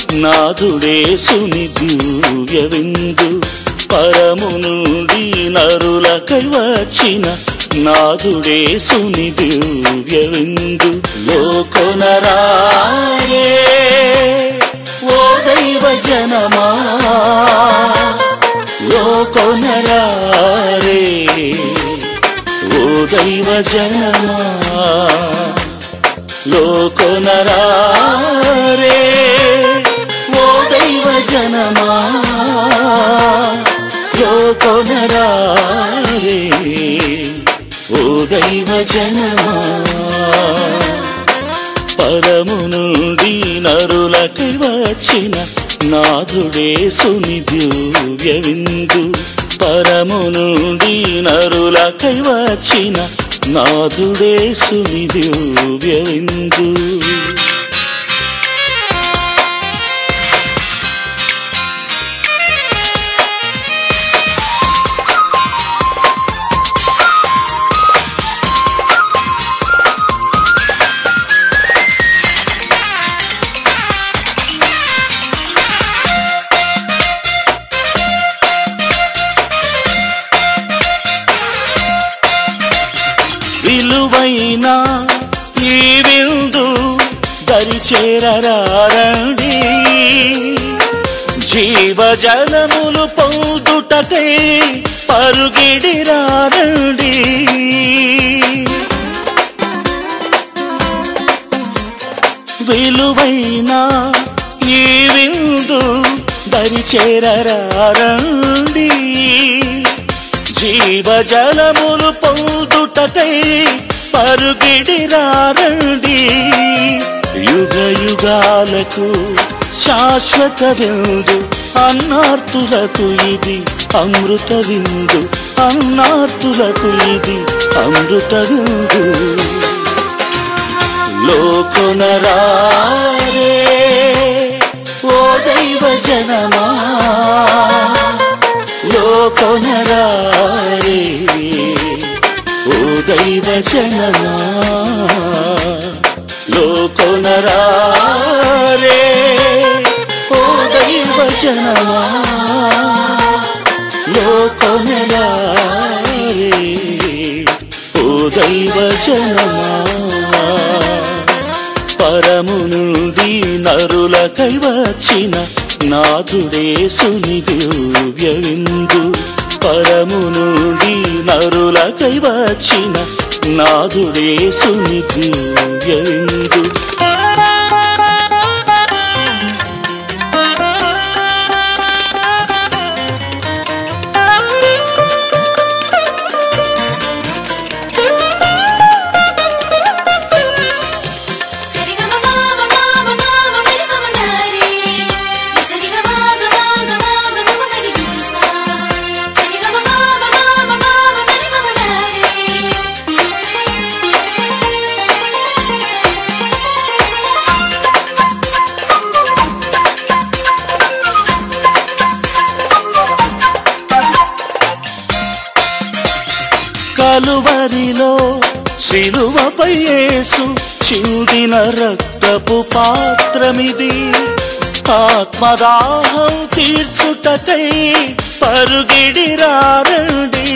నాథుడేసుని దివ్య విందు పరము నుండి నరులకై వచ్చిన నాథుడేసుని దివ్య విందు లోకొనరారే ఓ దైవ జనమా లోకొనరారే ఓ దైవ జనమా లోకొనరారే ఓ దైవ జనమా లోకొనరారే ఓ దైవ జనమా పరము నుండి నరులకై వచ్చిన నాథుడేసుని దివ్య విందు పరము నుండి నరులకై వచ్చిన నాథుడేసుని దివ్య విందు విలువైన ఈ విందు దరిచేరరారండి జీవజలములు పొందుటకై పరుగిడిరారండి విలువైన ఈ విందు దరిచేరరారండి జీవజలములు పొందుటకై పరుగిడిరారండి యుగ యుగాలకు శాశ్వత విందు అన్నార్తులకు ఇది అమృత విందు అన్నార్తులకు ఇది అమృత విందు లోకొనరారే ఓ దైవ జనమా లోకొనరారే ఓ దైవ జనమా లోకొనరారే ఓ దైవ జనమా లోకొనరారే ఓ దైవ జనమా పరము నుండి నరులకై వచ్చిన నాథుడేసుని దివ్య విందు పరము నుండి నరులకై వచ్చిన నాథుడేసుని దివ్య విందు కలువరిలో శిలువపై యేసు చిందిన రక్తపు పాత్రమిది ఆత్మదాహం తీర్చుటకై పరుగిడిరారండి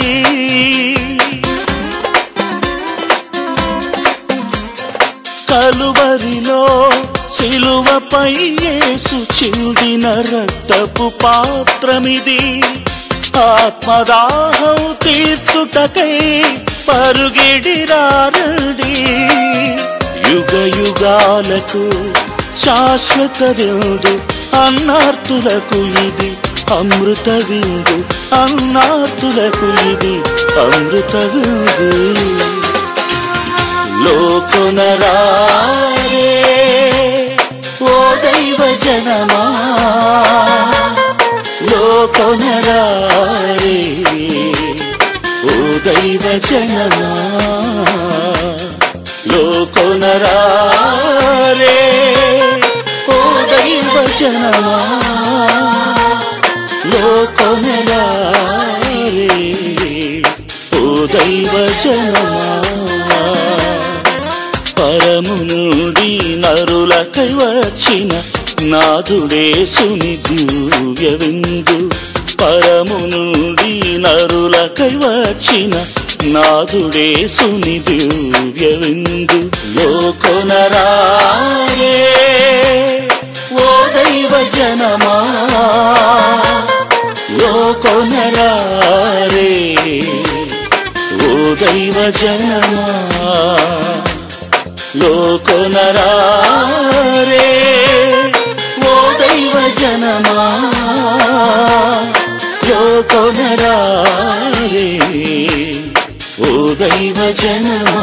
కలువరిలో శిలువపై యేసు చిందిన రక్తపు పాత్రమిది ఆత్మదాహం తీర్చుటకై పరుగిడిరారండి యుగ యుగాలకు శాశ్వత విందు అన్నార్తులకు ఇది అమృత విందు అన్నార్తులకు ఇది అమృత విందు లోకొనరారే ఓ దైవ జనమా లోకొనరారే ఓ దైవ జనమా లోకొనరారే ఓ దైవ జనమా లోకొనరారే ఓ దైవ జనమా పరము నుండి నరులకై వచ్చిన నాథుడే సుని దివ్య విందు పరము నుండి నరులకై వచ్చిన నాథుడే సుని దివ్య విందు లోకొనరారే ఓ దైవ జనమా లోకొనరారే ఓ దైవ జనమా లోకొనరారే ఓ దైవ జనమా లోకొనరారే ఓ దైవ జనమా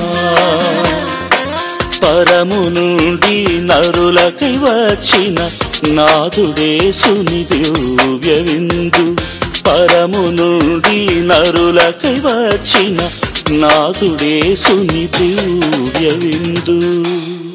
పరము నుండి నరులకై వచ్చిన నాథుడే సుని దివ్య విందు పరము నుండి నరులకై వచ్చిన నాథుడే సుని దివ్య విందు